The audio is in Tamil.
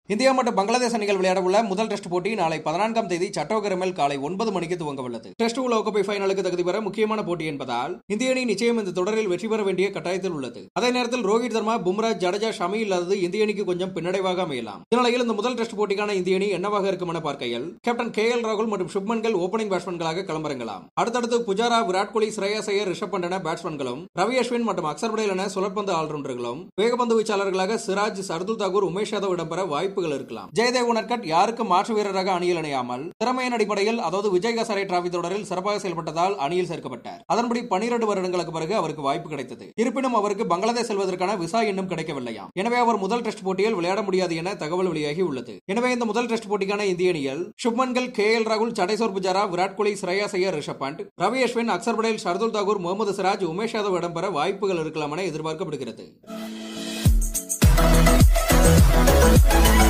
இந்தியா மற்றும் பங்களாதேஷ் அணிகள் விளையாடவுள்ள முதல் டெஸ்ட் போட்டி நாளை பதினான்காம் தேதி சட்டோகரமில் காலை ஒன்பது மணிக்கு துவங்க உள்ளது டெஸ்ட் உலகக்கோப்பை ஃபைனலுக்கு தகுதி பெற முக்கியமான போட்டி என்பதால் இந்திய அணி நிச்சயம் இந்த தொடரில் வெற்றி பெற வேண்டிய கட்டாயத்தில் உள்ளது அதே நேரத்தில் ரோஹித் சர்மா பும்ரா ஜடேஜா ஷமி இல்லாதது இந்திய அணிக்கு கொஞ்சம் பின்னடைவாக அமையலாம் இந்நிலையில் இந்த முதல் டெஸ்ட் போட்டிக்கான இந்திய அணி என்னவாக இருக்கும் என பார்க்கையில் கேப்டன் கே எல் ராகுல் மற்றும் சுப்மன்கள் ஓபனிங் பேட்ஸ்மேன்களாக களமிறங்கலாம் அடுத்தடுத்து புஜாரா விராட் கோலி ஸ்ரேயாஸ் ஐயர் ரிஷப் பண்ட் என பேட்ஸ்மேன்களும் ரவி அஸ்வின் மற்றும் அக்சர் படேல் என சுழற்பந்து ஆல்ரவுண்டர்களும் வேகப்பந்து வீச்சாளர்களாக சிராஜ் சர்துல் தாகூர் உமேஷ் யாதவ் இடம்பெற வாய்ப்புகள் இருக்கலாம் ஜெயதேவ் உனர்கட் யாருக்கும் மாற்று வீரராக அணியில் இணையாமல் திறமையின் அடிப்படையில் அதாவது விஜய் ஹசாரே டிராபி தொடரில் சிறப்பாக செயல்பட்டதால் அணியில் சேர்க்கப்பட்டார் அதன்படி பனிரெண்டு வருடங்களுக்கு பிறகு அவருக்கு வாய்ப்பு கிடைத்தது இருப்பினும் அவருக்கு பங்களாதேஷ் செல்வதற்கான விசா இன்னும் கிடைக்கவில்லையாம் எனவே அவர் முதல் டெஸ்ட் போட்டியில் விளையாட முடியாது என தகவல் வெளியாகி உள்ளது எனவே இந்த முதல் டெஸ்ட் போட்டிக்கான இந்திய அணியில் சுப்மன்கள் கே எல் ராகுல் சடேஸ்வர் புஜாரா விராட் கோலி ஸ்ரேயா ஐயர் ரிஷப் பண்ட் ரவி அஸ்வின் அக்சர் படேல் ஷர்துல் தாகூர் முகமது சிராஜ் உமேஷ் யாதவ் இடம்பெற வாய்ப்புகள் இருக்கலாம் என எதிர்பார்க்கப்படுகிறது